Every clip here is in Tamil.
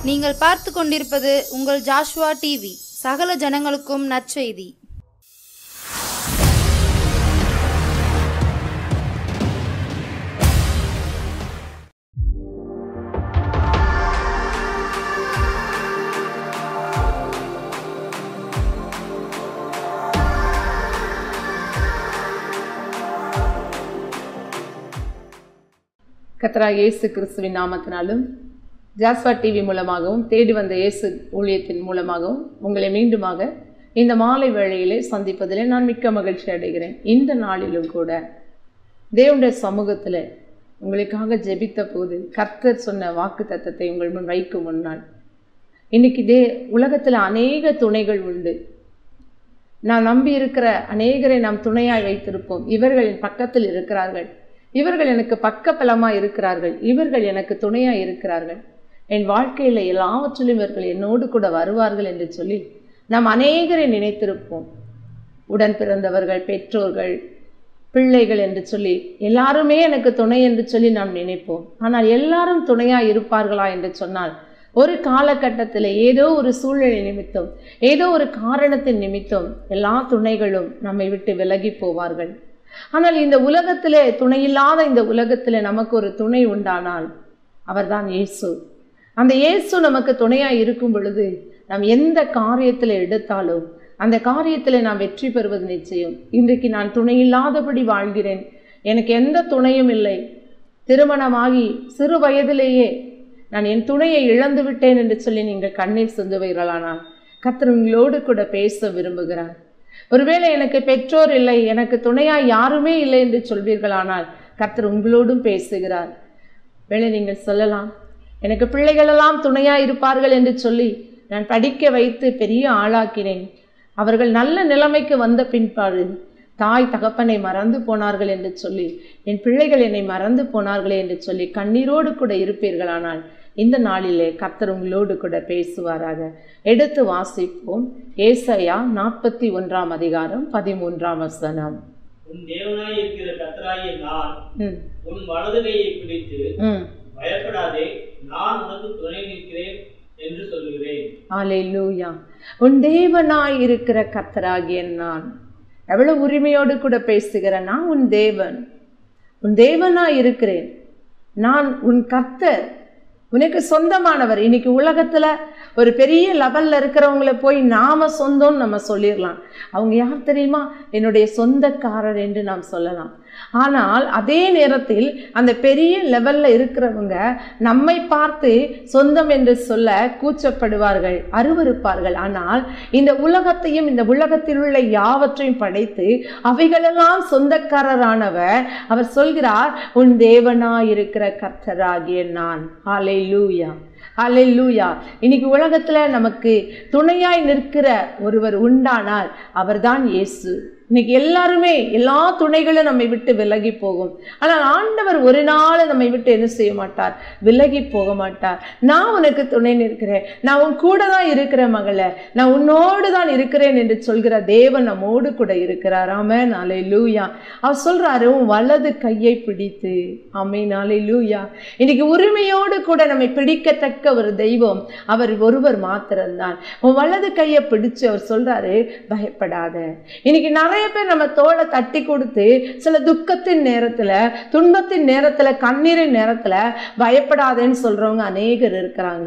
நீங்கள் பார்த்து கொண்டிருப்பது உங்கள் ஜாஷ்வா டிவி சகல ஜனங்களுக்கும் நற்செய்தி கத்தராக இயேசு கிறிஸ்துவின் நாமத்தினாலும் ஜாஸ்வா டிவி மூலமாகவும் தேடி வந்த இயேசு ஊழியத்தின் மூலமாகவும் உங்களை மீண்டுமாக இந்த மாலை வேளையிலே சந்திப்பதிலே நான் மிக்க மகிழ்ச்சி அடைகிறேன் இந்த நாளிலும் கூட தேவனுடைய சமூகத்தில் உங்களுக்காக ஜெபித்த போது கர்த்தர் சொன்ன வாக்கு தத்தத்தை உங்கள் முன் வைக்கும் முன்னால் இன்னைக்கு தே உலகத்தில் அநேக துணைகள் உண்டு நான் நம்பி இருக்கிற அநேகரை நாம் துணையாய் வைத்திருப்போம் இவர்கள் என் பக்கத்தில் இருக்கிறார்கள் இவர்கள் எனக்கு பக்கபலமாக இருக்கிறார்கள் இவர்கள் எனக்கு துணையாக இருக்கிறார்கள் என் வாழ்க்கையில் எல்லாவற்றிலும் இவர்கள் என்னோடு கூட வருவார்கள் என்று சொல்லி நாம் அநேகரை நினைத்திருப்போம் உடன் பிறந்தவர்கள் பெற்றோர்கள் பிள்ளைகள் என்று சொல்லி எல்லாருமே எனக்கு துணை என்று சொல்லி நாம் நினைப்போம் ஆனால் எல்லாரும் துணையாக இருப்பார்களா என்று சொன்னால் ஒரு காலகட்டத்தில் ஏதோ ஒரு சூழ்நிலை நிமித்தம் ஏதோ ஒரு காரணத்தின் நிமித்தம் எல்லா துணைகளும் நம்மை விட்டு விலகி போவார்கள் ஆனால் இந்த உலகத்திலே துணையில்லாத இந்த உலகத்தில் நமக்கு ஒரு துணை உண்டானால் அவர்தான் இயேசு அந்த இயேசு நமக்கு துணையாக இருக்கும் பொழுது நாம் எந்த காரியத்தில் எடுத்தாலும் அந்த காரியத்தில் நாம் வெற்றி பெறுவது நிச்சயம் இன்றைக்கு நான் துணையில்லாதபடி வாழ்கிறேன் எனக்கு எந்த துணையும் இல்லை திருமணமாகி சிறு வயதிலேயே நான் என் துணையை இழந்து விட்டேன் என்று சொல்லி நீங்கள் கண்ணீர் சிந்துவீர்களானால் கத்தர் உங்களோடு கூட பேச விரும்புகிறார் ஒருவேளை எனக்கு பெற்றோர் இல்லை எனக்கு துணையா யாருமே இல்லை என்று சொல்வீர்களானால் கர்த்தர் உங்களோடும் பேசுகிறார் வேளை நீங்கள் சொல்லலாம் எனக்கு பிள்ளைகளெல்லாம் துணையா இருப்பார்கள் என்று சொல்லி நான் படிக்க வைத்து பெரிய ஆளாக்கினேன் அவர்கள் நல்ல நிலைமைக்கு வந்த பின்பாடு தாய் தகப்பனை மறந்து போனார்கள் என்று சொல்லி என் பிள்ளைகள் என்னை மறந்து போனார்களே என்று சொல்லி கண்ணீரோடு கூட இருப்பீர்களானால் இந்த நாளிலே கர்த்தர் உங்களோடு கூட பேசுவாராக எடுத்து வாசிப்போம் ஏசையா நாற்பத்தி ஒன்றாம் அதிகாரம் பதிமூன்றாம் வசனம் உன் தேவனாய் இருக்கிற கத்தராகிய நான் ம் உன் வலது கையை பிடித்து ம் பயப்படாதே நான் உனக்கு துணை நிற்கிறேன் என்று சொல்கிறேன் ஆலேலூயா உன் தேவனாய் இருக்கிற கர்த்தராகிய நான் எவ்வளவு உரிமையோடு கூட பேசுகிறேன் நான் உன் தேவன் உன் தேவனாய் இருக்கிறேன் நான் உன் கர்த்தர் உனக்கு சொந்தமானவர் இன்னைக்கு உலகத்துல ஒரு பெரிய லெவல்ல இருக்கிறவங்கள போய் நாம சொந்தம்னு நம்ம சொல்லிடலாம் அவங்க யார் தெரியுமா என்னுடைய சொந்தக்காரர் என்று நாம் சொல்லலாம் ஆனால் அதே நேரத்தில் அந்த பெரிய லெவல்ல இருக்கிறவங்க நம்மை பார்த்து சொந்தம் என்று சொல்ல கூச்சப்படுவார்கள் அருவருப்பார்கள் ஆனால் இந்த உலகத்தையும் இந்த உலகத்தில் உள்ள யாவற்றையும் படைத்து அவைகளெல்லாம் சொந்தக்காரரானவர் அவர் சொல்கிறார் உன் தேவனாயிருக்கிற கர்த்தராகிய நான் ஹாலே லூயா ஹாலே லூயா இன்னைக்கு உலகத்துல நமக்கு துணையாய் நிற்கிற ஒருவர் உண்டானால் அவர்தான் இயேசு இன்னைக்கு எல்லாருமே எல்லா துணைகளும் நம்மை விட்டு விலகி போகும் ஆனால் ஆண்டவர் ஒரு நாள் நம்மை விட்டு என்ன செய்ய மாட்டார் விலகி போக மாட்டார் நான் உனக்கு துணை நிற்கிறேன் நான் உன் கூட தான் இருக்கிற மகளே நான் உன்னோடு தான் இருக்கிறேன் என்று சொல்கிற தேவன் நம்மோடு கூட இருக்கிறார் ஆமென் நாளை லூயா அவர் சொல்றாரு உன் வலது கையை பிடித்து ஆமே நாளை லூயா இன்னைக்கு உரிமையோடு கூட நம்மை பிடிக்கத்தக்க ஒரு தெய்வம் அவர் ஒருவர் மாத்திரம்தான் உன் வலது கையை பிடிச்சு அவர் சொல்றாரு பயப்படாத இன்னைக்கு நிறைய பேர் நம்ம தோலை தட்டி கொடுத்து சில துக்கத்தின் நேரத்துல துன்பத்தின் நேரத்துல கண்ணீரின் நேரத்துல பயப்படாதேன்னு சொல்றவங்க அநேகர் இருக்கிறாங்க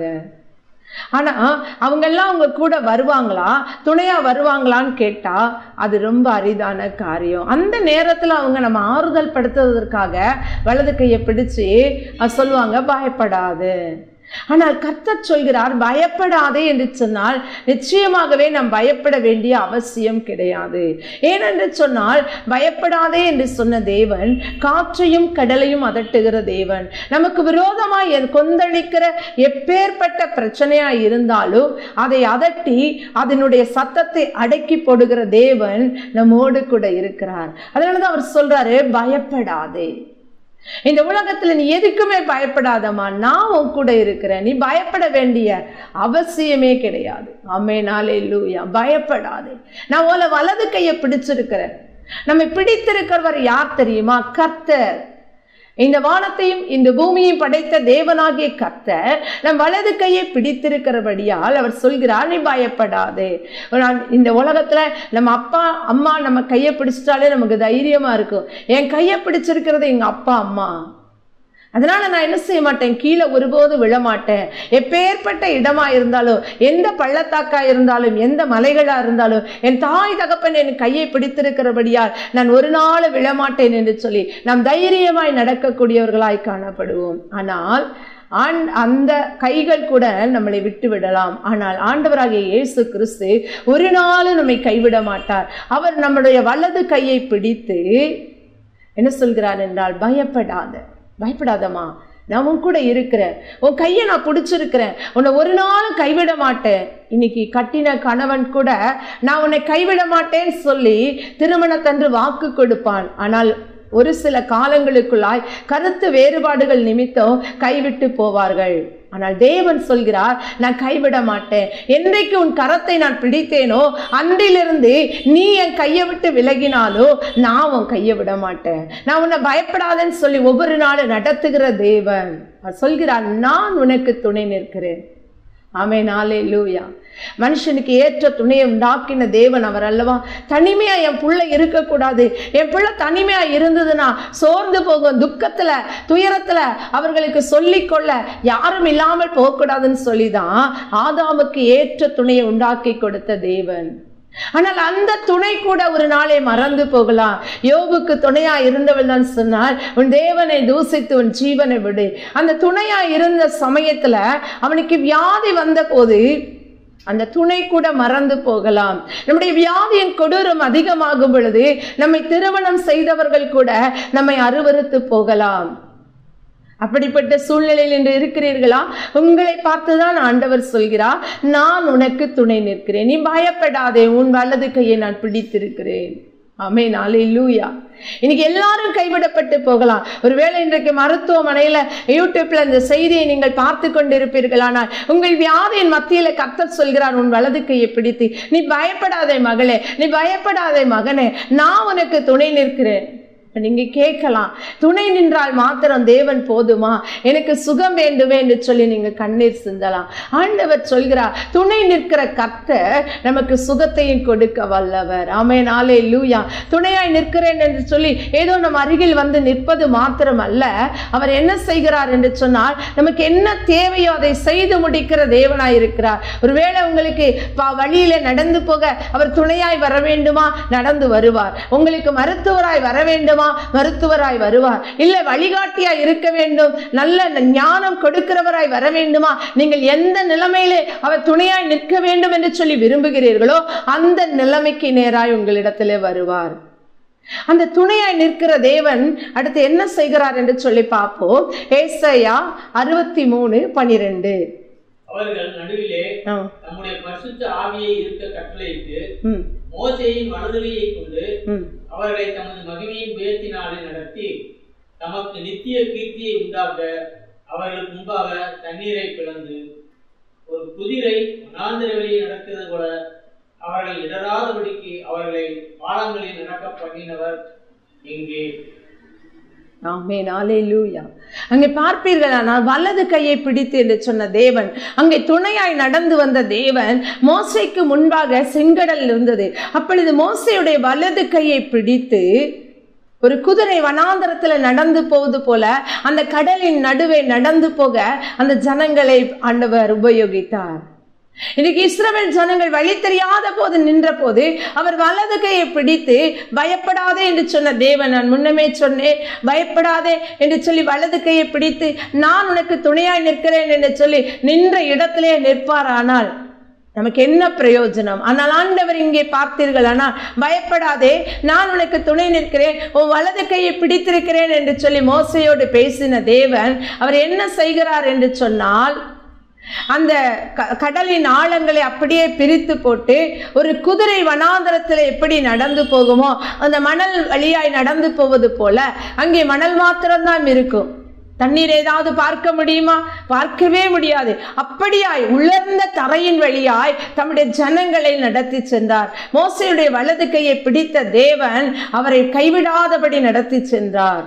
ஆனா அவங்க எல்லாம் அவங்க கூட வருவாங்களா துணையா வருவாங்களான்னு கேட்டா அது ரொம்ப அரிதான காரியம் அந்த நேரத்துல அவங்க நம்ம ஆறுதல் படுத்துவதற்காக வலது கையை பிடிச்சு அஹ் சொல்லுவாங்க பயப்படாது ஆனால் கர்த்தர் சொல்கிறார் பயப்படாதே என்று சொன்னால் நிச்சயமாகவே நாம் பயப்பட வேண்டிய அவசியம் கிடையாது ஏனென்று சொன்னால் பயப்படாதே என்று சொன்ன தேவன் காற்றையும் கடலையும் அதட்டுகிற தேவன் நமக்கு விரோதமாய் எ- கொந்தளிக்கிற எப்பேற்பட்ட பிரச்சனையா இருந்தாலும் அதை அதட்டி அதனுடைய சத்தத்தை அடக்கி போடுகிற தேவன் நம்மோடு கூட இருக்கிறார் அதனால தான் அவர் சொல்றாரு பயப்படாதே இந்த உலகத்துல நீ எதுக்குமே பயப்படாதம்மா நான் உன் கூட இருக்கிறேன் நீ பயப்பட வேண்டிய அவசியமே கிடையாது அம்மே நாளே லூயா பயப்படாதே நான் உன்னை வலது கையை பிடிச்சிருக்கிறேன் நம்மை பிடித்திருக்கிறவர் யார் தெரியுமா கர்த்தர் இந்த வானத்தையும் இந்த பூமியையும் படைத்த தேவனாகிய கர்த்தர் நம் வலது கையை பிடித்திருக்கிறபடியால் அவர் சொல்கிறார் நீ பயப்படாதே நான் இந்த உலகத்துல நம்ம அப்பா அம்மா நம்ம கையை பிடிச்சிட்டாலே நமக்கு தைரியமா இருக்கும் என் கையை பிடிச்சிருக்கிறது எங்க அப்பா அம்மா அதனால நான் என்ன செய்ய மாட்டேன் கீழே ஒருபோதும் விழமாட்டேன் எப்பேற்பட்ட இடமா இருந்தாலும் எந்த பள்ளத்தாக்கா இருந்தாலும் எந்த மலைகளா இருந்தாலும் என் தாய் தகப்பன் என் கையை பிடித்திருக்கிறபடியால் நான் ஒரு நாள் விழமாட்டேன் என்று சொல்லி நாம் தைரியமாய் நடக்கக்கூடியவர்களாய் காணப்படுவோம் ஆனால் ஆண் அந்த கைகள் கூட நம்மளை விட்டு விடலாம் ஆனால் ஆண்டவராகிய இயேசு கிறிஸ்து ஒரு நாளும் நம்மை கைவிட மாட்டார் அவர் நம்முடைய வலது கையை பிடித்து என்ன சொல்கிறார் என்றால் பயப்படாத பயப்படாதம்மா நான் உன் கூட இருக்கிறேன் உன் கையை நான் பிடிச்சிருக்கிறேன் உன்னை ஒரு நாளும் கைவிட மாட்டேன் இன்னைக்கு கட்டின கணவன் கூட நான் உன்னை கைவிட மாட்டேன்னு சொல்லி திருமணத்தன்று வாக்கு கொடுப்பான் ஆனால் ஒரு சில காலங்களுக்குள்ளாய் கருத்து வேறுபாடுகள் நிமித்தம் கைவிட்டு போவார்கள் ஆனால் தேவன் சொல்கிறார் நான் கைவிட மாட்டேன் என்றைக்கு உன் கரத்தை நான் பிடித்தேனோ அன்றிலிருந்து நீ என் கையை விட்டு விலகினாலோ நான் உன் கையை விட மாட்டேன் நான் உன்னை பயப்படாதேன்னு சொல்லி ஒவ்வொரு நாளும் நடத்துகிற தேவன் அவர் சொல்கிறார் நான் உனக்கு துணை நிற்கிறேன் ஆமே நாளே லூயா மனுஷனுக்கு ஏற்ற துணையை உண்டாக்கின தேவன் அவர் அல்லவா தனிமையா என் புள்ள இருக்கக்கூடாது என் பிள்ளை தனிமையா இருந்ததுன்னா சோர்ந்து போகும் துக்கத்துல துயரத்துல அவர்களுக்கு சொல்லிக்கொள்ள யாரும் இல்லாமல் போகக்கூடாதுன்னு சொல்லிதான் ஆதாமுக்கு ஏற்ற துணையை உண்டாக்கி கொடுத்த தேவன் ஆனால் அந்த துணை கூட ஒரு நாளை மறந்து போகலாம் யோபுக்கு துணையா இருந்தவள் தான் சொன்னால் உன் தேவனை தூசித்து உன் ஜீவனை விடு அந்த துணையா இருந்த சமயத்துல அவனுக்கு வியாதி வந்த போது அந்த துணை கூட மறந்து போகலாம் நம்முடைய வியாதியின் கொடூரம் அதிகமாகும் பொழுது நம்மை திருமணம் செய்தவர்கள் கூட நம்மை அருவருத்து போகலாம் அப்படிப்பட்ட சூழ்நிலையில் இன்று இருக்கிறீர்களா உங்களை பார்த்துதான் ஆண்டவர் சொல்கிறார் நான் உனக்கு துணை நிற்கிறேன் நீ பயப்படாதே உன் வலது கையை நான் பிடித்திருக்கிறேன் ஆமே நாளை லூயா இன்னைக்கு எல்லாரும் கைவிடப்பட்டு போகலாம் ஒருவேளை இன்றைக்கு மருத்துவமனையில யூடியூப்ல இந்த செய்தியை நீங்கள் பார்த்து கொண்டிருப்பீர்களானால் உங்கள் வியாதியின் மத்தியில கத்தர் சொல்கிறார் உன் வலது கையை பிடித்து நீ பயப்படாதே மகளே நீ பயப்படாதே மகனே நான் உனக்கு துணை நிற்கிறேன் நீங்க கேட்கலாம் துணை நின்றால் மாத்திரம் தேவன் போதுமா எனக்கு சுகம் வேண்டுமே என்று சொல்லி நீங்க கண்ணீர் சிந்தலாம் ஆண்டவர் சொல்கிறார் துணை நிற்கிற கர்த்தர் நமக்கு சுகத்தையும் கொடுக்க வல்லவர் ஆமே நாளே லூயா துணையாய் நிற்கிறேன் என்று சொல்லி ஏதோ நம் அருகில் வந்து நிற்பது மாத்திரம் அல்ல அவர் என்ன செய்கிறார் என்று சொன்னால் நமக்கு என்ன தேவையோ அதை செய்து முடிக்கிற தேவனாய் இருக்கிறார் ஒருவேளை உங்களுக்கு ப- வழியில நடந்து போக அவர் துணையாய் வர வேண்டுமா நடந்து வருவார் உங்களுக்கு மருத்துவராய் வர வேண்டுமா மருத்துவராய் வருவார் இல்லை வழிகாட்டியாய் இருக்க வேண்டும் நல்ல ஞானம் கொடுக்கிறவராய் வர வேண்டுமா நீங்கள் எந்த நிலைமையிலே அவர் துணையாய் நிற்க வேண்டும் என்று சொல்லி விரும்புகிறீர்களோ அந்த நிலைமைக்கு நேராய் உங்களிடத்திலே வருவார் அந்த துணையாய் நிற்கிற தேவன் அடுத்து என்ன செய்கிறார் என்று சொல்லி பார்ப்போம் ஏசையா அறுபத்தி மூணு பனிரெண்டு அவர்கள் நடுவிலே நம்முடைய பரிசுத்த ஆவியை இருக்க கட்டளையிட்டு ம் மோசேயின் வலதுகையை கொண்டு ம் அவர்களை தமது மகிமையின் உயர்த்தினாலே நடத்தி தமக்கு நித்திய கீர்த்தியை உண்டாக்க அவர்களுக்கு முன்பாக தண்ணீரை பிளந்து ஒரு குதிரை வனாந்திர வழியை நடக்கிறது போல அவர்கள் இடராதபடிக்கு அவர்களை பாலங்களில் நடக்க பண்ணினவர் எங்கே ஆமே நாளே லூயா அங்கே பார்ப்பீர்களானால் வலது கையை பிடித்து என்று சொன்ன தேவன் அங்கே துணையாய் நடந்து வந்த தேவன் மோசைக்கு முன்பாக செங்கடல் இருந்தது அப்பொழுது மோசையுடைய வலது கையை பிடித்து ஒரு குதிரை வனாந்தரத்துல நடந்து போவது போல அந்த கடலின் நடுவே நடந்து போக அந்த ஜனங்களை ஆண்டவர் உபயோகித்தார் இன்னைக்கு இஸ்ரவேல் ஜனங்கள் வழி தெரியாத போது நின்ற போது அவர் வலது கையை பிடித்து பயப்படாதே என்று சொன்ன தேவன் நான் முன்னமே சொன்னேன் பயப்படாதே என்று சொல்லி வலது கையை பிடித்து நான் உனக்கு துணையாய் நிற்கிறேன் என்று சொல்லி நின்ற இடத்திலே நிற்பாரானால் நமக்கு என்ன பிரயோஜனம் ஆனால் ஆண்டவர் இங்கே பார்த்தீர்கள் ஆனால் பயப்படாதே நான் உனக்கு துணை நிற்கிறேன் உன் வலது கையை பிடித்திருக்கிறேன் என்று சொல்லி மோசையோடு பேசின தேவன் அவர் என்ன செய்கிறார் என்று சொன்னால் அந்த க- கடலின் ஆழங்களை அப்படியே பிரித்து போட்டு ஒரு குதிரை வனாந்தரத்தில் எப்படி நடந்து போகுமோ அந்த மணல் வழியாய் நடந்து போவது போல அங்கே மணல் மாத்திரம்தான் இருக்கும் தண்ணீர் ஏதாவது பார்க்க முடியுமா பார்க்கவே முடியாது அப்படியாய் உலர்ந்த தரையின் வழியாய் தம்முடைய ஜனங்களை நடத்தி சென்றார் மோசையுடைய வலது கையை பிடித்த தேவன் அவரை கைவிடாதபடி நடத்தி சென்றார்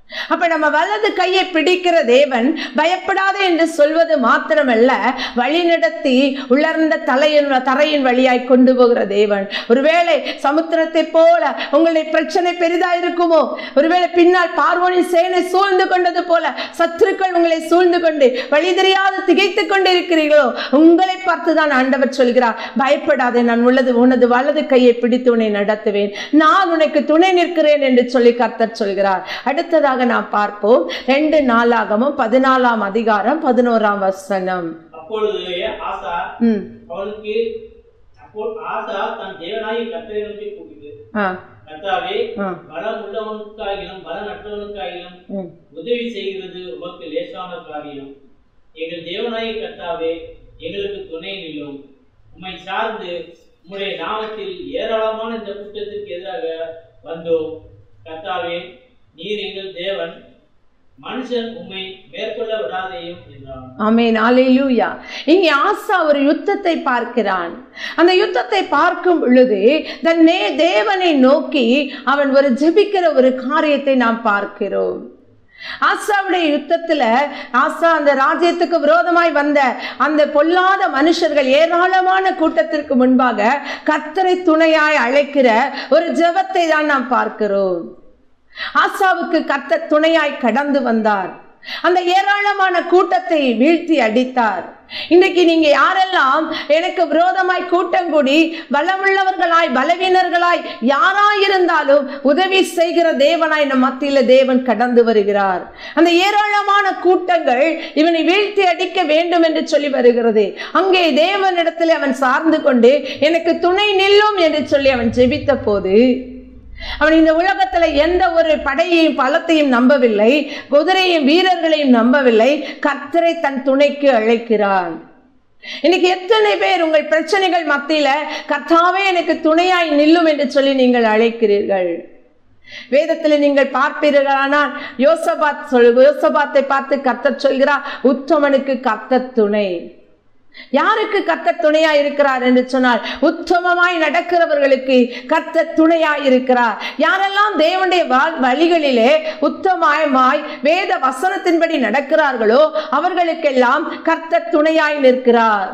அப்ப நம்ம வலது கையை பிடிக்கிற தேவன் பயப்படாதே என்று சொல்வது மாத்திரமல்ல வழிநடத்தி உலர்ந்த தலையின் தரையின் வழியாய் கொண்டு போகிற தேவன் ஒருவேளை சமுத்திரத்தை போல உங்களுடைய பிரச்சனை பெரிதா இருக்குமோ ஒருவேளை பின்னால் பார்வோனின் சேனை சூழ்ந்து கொண்டது போல சத்துருக்கள் உங்களை சூழ்ந்து கொண்டு வழி தெரியாது திகைத்துக் கொண்டு இருக்கிறீர்களோ உங்களை பார்த்துதான் ஆண்டவர் சொல்கிறார் பயப்படாதே நான் உள்ளது உனது வலது கையை பிடித்து உன்னை நடத்துவேன் நான் உனக்கு துணை நிற்கிறேன் என்று சொல்லி கர்த்தர் சொல்கிறார் அடுத்ததாக நாம் பார்ப்போம் ரெண்டு நாளாகமும் பதினாலாம் அதிகாரம் பதினோராம் வசனம் அப்பொழுது ஆசா ம் அவனுக்கு அப்போ ஆசா தன் தேவனாய கத்தரை நோக்கி கூப்பிட்டு ஆ கர்த்தாவே ஆ பலம் உள்ளவனுக்காகிலும் பலம் அற்றவனுக்காகிலும் ம் உதவி செய்கிறது உமக்கு லேசான காரியம் எங்கள் தேவனாய கர்த்தாவே எங்களுக்கு துணை நில்லும் உம்மை சார்ந்து உம்முடைய நாமத்தில் ஏராளமான இந்த கூட்டத்திற்கு எதிராக வந்தோம் கர்த்தாவே நீர் எங்கள் தேவன் மனுஷன் உம்மை மேற்கொள்ள விடாதேயும் என்றான் ஆமென் அல்லேலூயா இங்கே ஆசா ஒரு யுத்தத்தை பார்க்கிறான் அந்த யுத்தத்தை பார்க்கும் பொழுது தன் நே தேவனை நோக்கி அவன் ஒரு ஜெபிக்கிற ஒரு காரியத்தை நாம் பார்க்கிறோம் ஆசாவுடைய யுத்தத்துல ஆசா அந்த ராஜ்யத்துக்கு விரோதமாய் வந்த அந்த பொல்லாத மனுஷர்கள் ஏராளமான கூட்டத்திற்கு முன்பாக கத்தரை துணையாய் அழைக்கிற ஒரு ஜெபத்தை தான் நாம் பார்க்கிறோம் ஆசாவுக்கு கத்த துணையாய் கடந்து வந்தார் அந்த ஏராளமான கூட்டத்தை வீழ்த்தி அடித்தார் இன்றைக்கு நீங்க யாரெல்லாம் எனக்கு விரோதமாய் கூட்டம் கூடி பலமுள்ளவர்களாய் பலவீனர்களாய் யாராயிருந்தாலும் உதவி செய்கிற தேவனாய் நம் மத்தியில தேவன் கடந்து வருகிறார் அந்த ஏராளமான கூட்டங்கள் இவனை வீழ்த்தி அடிக்க வேண்டும் என்று சொல்லி வருகிறது அங்கே தேவனிடத்தில் அவன் சார்ந்து கொண்டு எனக்கு துணை நில்லும் என்று சொல்லி அவன் ஜெபித்த போது அவன் இந்த உலகத்துல எந்த ஒரு படையையும் பலத்தையும் நம்பவில்லை குதிரையும் வீரர்களையும் நம்பவில்லை கர்த்தரை தன் துணைக்கு அழைக்கிறான் இன்னைக்கு எத்தனை பேர் உங்கள் பிரச்சனைகள் மத்தியில கர்த்தாவே எனக்கு துணையாய் நில்லும் என்று சொல்லி நீங்கள் அழைக்கிறீர்கள் வேதத்தில் நீங்கள் பார்ப்பீர்களானால் யோசபாத் சொல் யோசபாத்தை பார்த்து கர்த்தர் சொல்கிறார் உத்தமனுக்கு கர்த்தர் துணை யாருக்கு கர்த்தர் துணையா இருக்கிறார் என்று சொன்னால் உத்தமமாய் நடக்கிறவர்களுக்கு கர்த்தர் துணையா இருக்கிறார் யாரெல்லாம் தேவனுடைய வா- வழிகளிலே உத்தமமாய் வேத வசனத்தின்படி நடக்கிறார்களோ அவர்களுக்கெல்லாம் கர்த்தர் துணையாய் நிற்கிறார்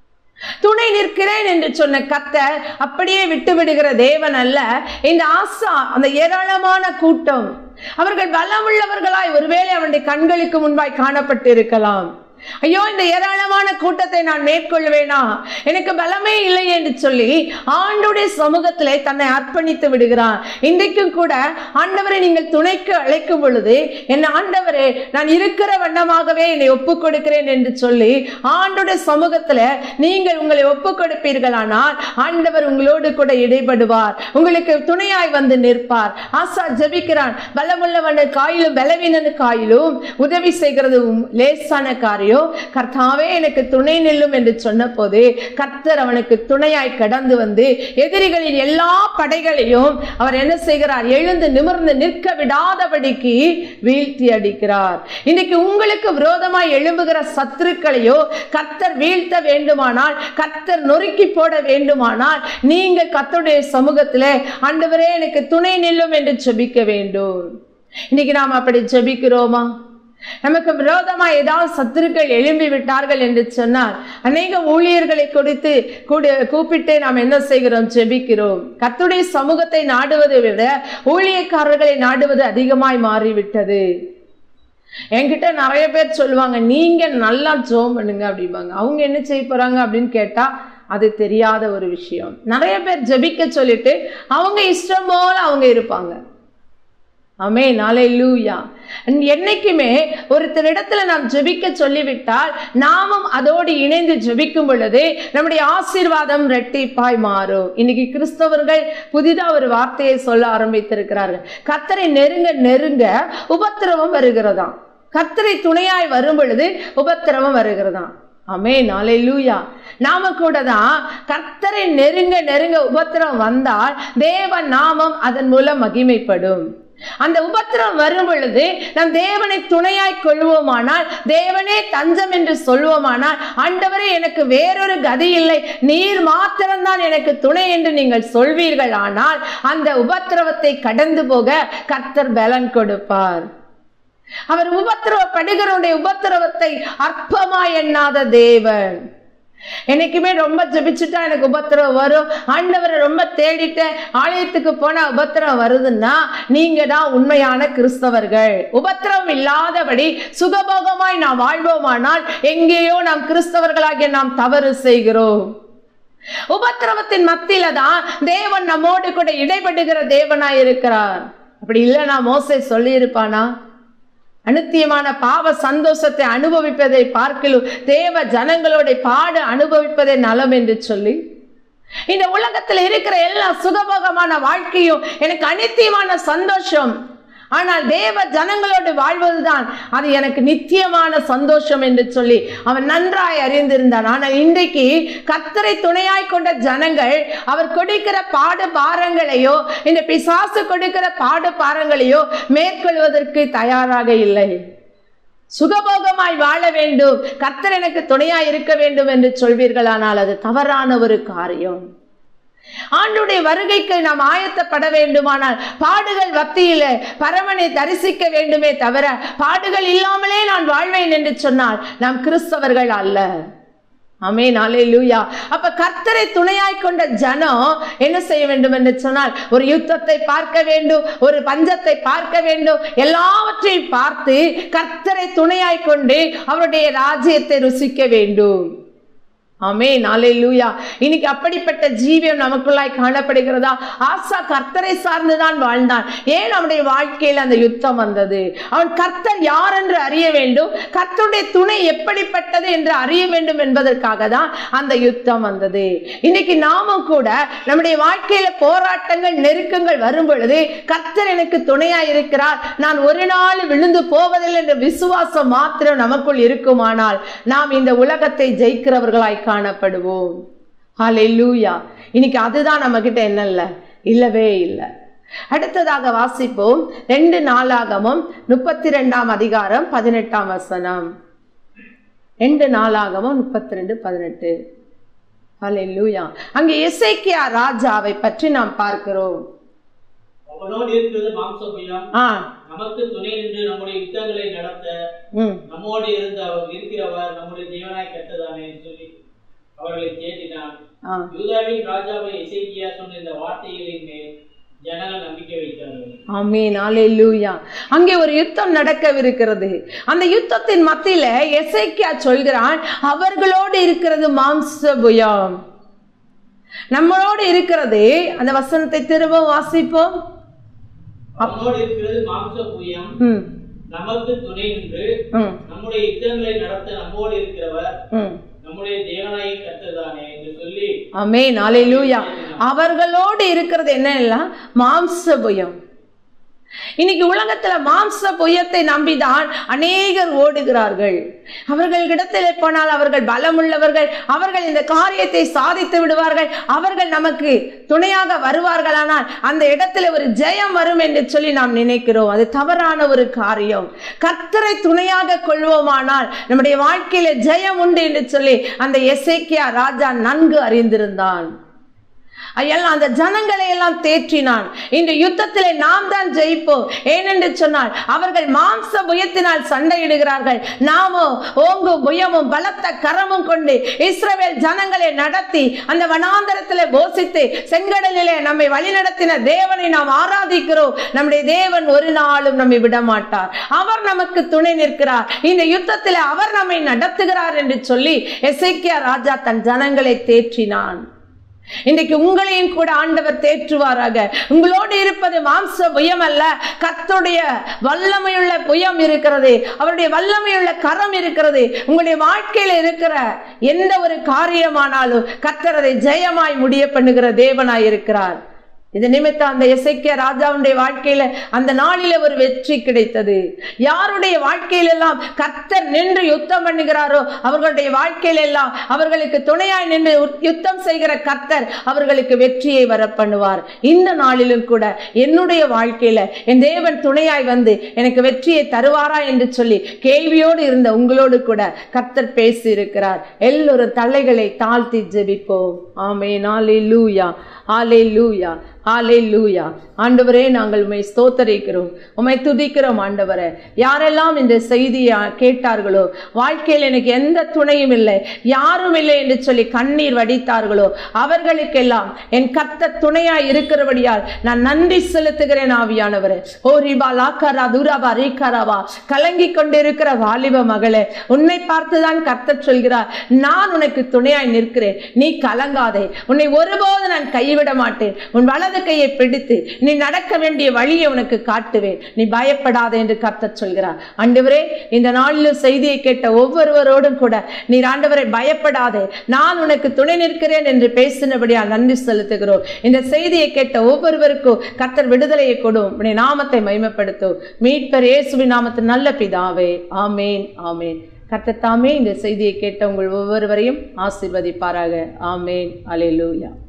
துணை நிற்கிறேன் என்று சொன்ன கர்த்தர் அப்படியே விட்டு விடுகிற தேவன் அல்ல இந்த ஆசா அந்த ஏராளமான கூட்டம் அவர்கள் பலமுள்ளவர்களாய் ஒருவேளை அவனுடைய கண்களுக்கு முன்பாய் காணப்பட்டு இருக்கலாம் ஐயோ இந்த ஏராளமான கூட்டத்தை நான் மேற்கொள்வேனா எனக்கு பலமே இல்லை என்று சொல்லி ஆண்டுடைய சமூகத்திலே தன்னை அர்ப்பணித்து விடுகிறான் இன்றைக்கும் கூட ஆண்டவரை நீங்கள் துணைக்கு அழைக்கும் பொழுது என் ஆண்டவரே நான் இருக்கிற வண்ணமாகவே என்னை ஒப்புக் கொடுக்கிறேன் என்று சொல்லி ஆண்டுடைய சமூகத்துல நீங்கள் உங்களை ஒப்புக் கொடுப்பீர்களானால் ஆண்டவர் உங்களோடு கூட இடைப்படுவார் உங்களுக்கு துணையாய் வந்து நிற்பார் ஆசா ஜெபிக்கிறான் பலமுள்ளவனு காயிலும் பலவீனனு காயிலும் உதவி செய்கிறது உம் லேசான காரியம் கர்த்தாவே எனக்கு துணை நில்லும் என்று சொன்ன போது கர்த்தர் அவனுக்கு துணையாய் கடந்து வந்து எதிரிகளின் எல்லா படைகளையும் அவர் என்ன செய்கிறார் எழுந்து நிமிர்ந்து நிற்க விடாதபடிக்கு வீழ்த்தி அடிக்கிறார் இன்னைக்கு உங்களுக்கு விரோதமாய் எழும்புகிற சத்துருக்களையோ கர்த்தர் வீழ்த்த வேண்டுமானால் கர்த்தர் நொறுக்கி போட வேண்டுமானால் நீங்கள் கர்த்தருடைய சமூகத்திலே ஆண்டவரே எனக்கு துணை நில்லும் என்று ஜெபிக்க வேண்டும் இன்னைக்கு நாம் அப்படி ஜெபிக்கிறோமா நமக்கு விரோதமா ஏதாவது சத்துருக்கள் எழும்பி விட்டார்கள் என்று சொன்னால் அநேக ஊழியர்களை கொடுத்து கூடு கூப்பிட்டு நாம் என்ன செய்கிறோம் ஜெபிக்கிறோம் கர்த்தருடைய சமூகத்தை நாடுவதை விட ஊழியக்காரர்களை நாடுவது அதிகமாய் மாறிவிட்டது என்கிட்ட நிறைய பேர் சொல்லுவாங்க நீங்க நல்லா ஜோம் பண்ணுங்க அப்படிம்பாங்க அவங்க என்ன செய்ய போறாங்க அப்படின்னு கேட்டா அது தெரியாத ஒரு விஷயம் நிறைய பேர் ஜெபிக்க சொல்லிட்டு அவங்க இஷ்டம் போல அவங்க இருப்பாங்க அமே நாளை லூயா என்னைக்குமே ஒருத்தரிடத்துல நாம் ஜெபிக்க சொல்லிவிட்டால் நாமும் அதோடு இணைந்து ஜெபிக்கும் பொழுது நம்முடைய ஆசீர்வாதம் ரெட்டிப்பாய் மாறும் இன்னைக்கு கிறிஸ்தவர்கள் புதிதா ஒரு வார்த்தையை சொல்ல ஆரம்பித்திருக்கிறார்கள் கத்தரை நெருங்க நெருங்க உபத்திரவம் வருகிறதாம் கத்தரை துணையாய் வரும் பொழுது உபத்திரவம் வருகிறதாம் அமே நாளை லூயா நாம கூட தான் கர்த்தரை நெருங்க நெருங்க உபத்திரம் வந்தால் தேவ நாமம் அதன் மூலம் மகிமைப்படும் அந்த உபத்திரம் வரும் பொழுது நம் தேவனை துணையாய் கொள்வோமானால் தேவனே தஞ்சம் என்று சொல்வோமானால் ஆண்டவரே எனக்கு வேறொரு கதி இல்லை நீர் மாத்திரம்தான் எனக்கு துணை என்று நீங்கள் சொல்வீர்கள் ஆனால் அந்த உபத்திரவத்தை கடந்து போக கர்த்தர் பலன் கொடுப்பார் அவர் உபத்திரவப்படுகிறவருடைய உபத்திரவத்தை அற்பமா எண்ணாத தேவன் என்னைக்குமே ரொம்ப ஜெபிச்சுட்டா எனக்கு உபத்திரவம் வரும் ஆண்டவரை ரொம்ப தேடிட்டேன் ஆலயத்துக்கு போனா உபத்திரவம் வருதுன்னா நீங்க தான் உண்மையான கிறிஸ்தவர்கள் உபத்திரவம் இல்லாதபடி சுகபோகமாய் நாம் வாழ்வோமானால் எங்கேயோ நாம் கிறிஸ்தவர்களாகிய நாம் தவறு செய்கிறோம் உபத்திரவத்தின் மத்தியில தான் தேவன் நம்மோடு கூட இடைபடுகிற தேவனாய் இருக்கிறார் அப்படி இல்லைனா மோசே சொல்லி இருப்பானா அனுத்தியமான பாவ சந்தோஷத்தை அனுபவிப்பதை பார்க்கலும் தேவ ஜனங்களோட பாடு அனுபவிப்பதே நலம் என்று சொல்லி இந்த உலகத்தில் இருக்கிற எல்லா சுகபோகமான வாழ்க்கையும் எனக்கு அனித்தியமான சந்தோஷம் ஆனால் தேவ ஜனங்களோடு வாழ்வதுதான் அது எனக்கு நித்தியமான சந்தோஷம் என்று சொல்லி அவன் நன்றாய் அறிந்திருந்தான் ஆனால் இன்றைக்கு கத்தரை துணையாய் கொண்ட ஜனங்கள் அவர் கொடுக்கிற பாடு பாரங்களையோ இந்த பிசாசு கொடுக்கிற பாடு பாரங்களையோ மேற்கொள்வதற்கு தயாராக இல்லை சுகபோகமாய் வாழ வேண்டும் கர்த்தர் எனக்கு துணையாய் இருக்க வேண்டும் என்று சொல்வீர்களானால் அது தவறான ஒரு காரியம் ஆண்டுடைய வருகைக்கு நாம் ஆயத்தப்பட வேண்டுமானால் பாடுகள் மத்தியில பரமனை தரிசிக்க வேண்டுமே தவிர பாடுகள் இல்லாமலே நான் வாழ்வேன் என்று சொன்னால் நாம் கிறிஸ்தவர்கள் அல்ல அமேன் அலேலூயா அப்ப கர்த்தரை துணையாய் கொண்ட ஜனம் என்ன செய்ய வேண்டும் என்று சொன்னால் ஒரு யுத்தத்தை பார்க்க வேண்டும் ஒரு பஞ்சத்தை பார்க்க வேண்டும் எல்லாவற்றையும் பார்த்து கர்த்தரை துணையாய் கொண்டு அவருடைய ராஜ்யத்தை ருசிக்க வேண்டும் ஆமே நாளை லூயா இன்னைக்கு அப்படிப்பட்ட ஜீவியம் நமக்குள்ளாய் காணப்படுகிறதா ஆசா கர்த்தரை சார்ந்துதான் வாழ்ந்தான் ஏன் அவனுடைய வாழ்க்கையில் அந்த யுத்தம் வந்தது அவன் கர்த்தர் யார் என்று அறிய வேண்டும் கர்த்தருடைய துணை எப்படிப்பட்டது என்று அறிய வேண்டும் என்பதற்காக தான் அந்த யுத்தம் வந்தது இன்னைக்கு நாமும் கூட நம்முடைய வாழ்க்கையில போராட்டங்கள் நெருக்கங்கள் வரும் பொழுது கர்த்தர் எனக்கு துணையா இருக்கிறார் நான் ஒரு நாள் விழுந்து போவதில்லை என்ற விசுவாசம் மாத்திரம் நமக்குள் இருக்குமானால் நாம் இந்த உலகத்தை ஜெயிக்கிறவர்களாய் காணப்படுவோம் ஹalleluya இன்னைக்கு அதுதான் நம்ம கிட்ட என்ன இல்லை இல்லவே இல்லை அடுத்ததாக வாசிப்போம் ரெண்டு நாளாகமும் முப்பத்தி ரெண்டாம் அதிகாரம் பதினெட்டாம் வசனம் ரெண்டு நாளாகமும் முப்பத்தி ரெண்டு பதினெட்டு ஹalleluya அங்கே எசேக்கியா ராஜாவை பற்றி நாம் பார்க்கிறோம் அவனோடு இருக்கிறது மாம்ச புயம் ஆ நமக்கு துணை நின்று நம்முடைய யுத்தங்களை நடத்த ம் நம்மோடு இருந்த அவர் இருக்கிறவர் நம்முடைய தேவனாய் கட்டதானே என்று சொல்லி அவர்களை தேடினான் ஆ யூதாவின் ராஜாவை இசைக்கியா சொன்ன இந்த வார்த்தைகளின் மேல் ஜனங்கள் நம்பிக்கை வைத்தார்கள் ஆமீன் அல்லேலூயா அங்கே ஒரு யுத்தம் நடக்கவிருக்கிறது அந்த யுத்தத்தின் மத்தியில எசேக்கியா சொல்கிறான் அவர்களோடு இருக்கிறது மாம்ச புயம் நம்மளோடு இருக்கிறது அந்த வசனத்தை திரும்ப வாசிப்போம் அவனோடு இருக்கிறது மாம்ச புயம் ம் நமக்கு துணை நின்று ம் நம்முடைய யுத்தங்களை நடத்த நம்மோடு இருக்கிறவர் ம் நம்முடைய தேவனாய் கட்டதானே என்று சொல்லி ஆமென் அல்லேலூயா அவர்களோடு இருக்கிறது என்ன எல்லாம் மாம்ச புயம் இன்னைக்கு உலகத்துல மாம்ச புயத்தை நம்பிதான் அநேகர் ஓடுகிறார்கள் அவர்களிடத்தில் போனால் அவர்கள் பலமுள்ளவர்கள் அவர்கள் இந்த காரியத்தை சாதித்து விடுவார்கள் அவர்கள் நமக்கு துணையாக வருவார்களானால் அந்த இடத்துல ஒரு ஜெயம் வரும் என்று சொல்லி நாம் நினைக்கிறோம் அது தவறான ஒரு காரியம் கர்த்தரை துணையாக கொள்வோமானால் நம்முடைய வாழ்க்கையில ஜெயம் உண்டு என்று சொல்லி அந்த எசேக்கியா ராஜா நன்கு அறிந்திருந்தான் எல்லாம் அந்த ஜனங்களை எல்லாம் தேற்றினான் இந்த யுத்தத்திலே நாம் தான் ஜெயிப்போம் ஏனென்று சொன்னால் அவர்கள் மாம்ச புயத்தினால் சண்டையிடுகிறார்கள் நாமோ ஓங்கு புயமும் பலத்த கரமும் கொண்டு இஸ்ரவேல் ஜனங்களை நடத்தி அந்த வனாந்தரத்திலே போசித்து செங்கடலிலே நம்மை வழிநடத்தின தேவனை நாம் ஆராதிக்கிறோம் நம்முடைய தேவன் ஒரு நாளும் நம்மை விட மாட்டார் அவர் நமக்கு துணை நிற்கிறார் இந்த யுத்தத்தில் அவர் நம்மை நடத்துகிறார் என்று சொல்லி எசேக்கியா ராஜா தன் ஜனங்களை தேற்றினான் இன்றைக்கு உங்களையும் கூட ஆண்டவர் தேற்றுவாராக உங்களோடு இருப்பது மாம்ச புயம் அல்ல கர்த்தருடைய வல்லமையுள்ள புயம் இருக்கிறது அவருடைய வல்லமையுள்ள கரம் இருக்கிறது உங்களுடைய வாழ்க்கையில இருக்கிற எந்த ஒரு காரியமானாலும் கர்த்தர் அதை ஜெயமாய் முடிய பண்ணுகிற தேவனாய் இருக்கிறார் இது நிமித்தம் அந்த இசைக்கிய ராஜாவுடைய வாழ்க்கையில அந்த நாளில ஒரு வெற்றி கிடைத்தது யாருடைய வாழ்க்கையிலெல்லாம் கர்த்தர் நின்று யுத்தம் பண்ணுகிறாரோ அவர்களுடைய வாழ்க்கையில எல்லாம் அவர்களுக்கு துணையாய் நின்று உத்- யுத்தம் செய்கிற கர்த்தர் அவர்களுக்கு வெற்றியை வர பண்ணுவார் இந்த நாளிலும் கூட என்னுடைய வாழ்க்கையில என் தேவன் துணையாய் வந்து எனக்கு வெற்றியை தருவாரா என்று சொல்லி கேள்வியோடு இருந்த உங்களோடு கூட கர்த்தர் பேசி இருக்கிறார் எல்லோரும் தலைகளை தாழ்த்தி ஜெபிப்போம் ஆமே நாளே லூயா ஆலே லூயா ஹalleluya ஆண்டவரே நாங்கள் உம்மை ஸ்தோத்தரிக்கிறோம் உம்மை துதிக்கிறோம் ஆண்டவரே யாரெல்லாம் இந்த செய்தியை கேட்டார்களோ வாழ்க்கையில் எனக்கு எந்த துணையும் இல்லை யாரும் இல்லை என்று சொல்லி கண்ணீர் வடித்தார்களோ அவர்களுக்கெல்லாம் என் கத்த துணையாய் இருக்கிறபடியால் நான் நன்றி செலுத்துகிறேன் ஆவியானவரே ஓ ரிபா லாக்கரா துராபா ரீகராவா கலங்கி கொண்டிருக்கிற வாலிப மகளே உன்னை பார்த்துதான் கர்த்தர் சொல்கிறார் நான் உனக்கு துணையாய் நிற்கிறேன் நீ கலங்காதே உன்னை ஒருபோது நான் கைவிட மாட்டேன் உன் வலது கையை பிடித்து நீ நடக்க வேண்டிய வழியை உனக்கு காட்டுவேன் நீ பயப்படாதே என்று கர்த்தர் சொல்கிறார் ஆண்டவரே இந்த நாளில் செய்தியை கேட்ட ஒவ்வொருவரோடும் கூட நீர் ஆண்டவரை பயப்படாதே நான் உனக்கு துணை நிற்கிறேன் என்று பேசினபடியால் நன்றி செலுத்துகிறோம் இந்த செய்தியை கேட்ட ஒவ்வொருவருக்கும் கர்த்தர் விடுதலையை கொடும் உடைய நாமத்தை மகிமைப்படுத்தும் மீட்பர் இயேசுவின் நாமத்தின் நல்ல பிதாவே ஆமேன் ஆமேன் கர்த்தர் தாமே இந்த செய்தியை கேட்ட உங்கள் ஒவ்வொருவரையும் ஆசீர்வதிப்பாராக ஆமேன் அலேலூயா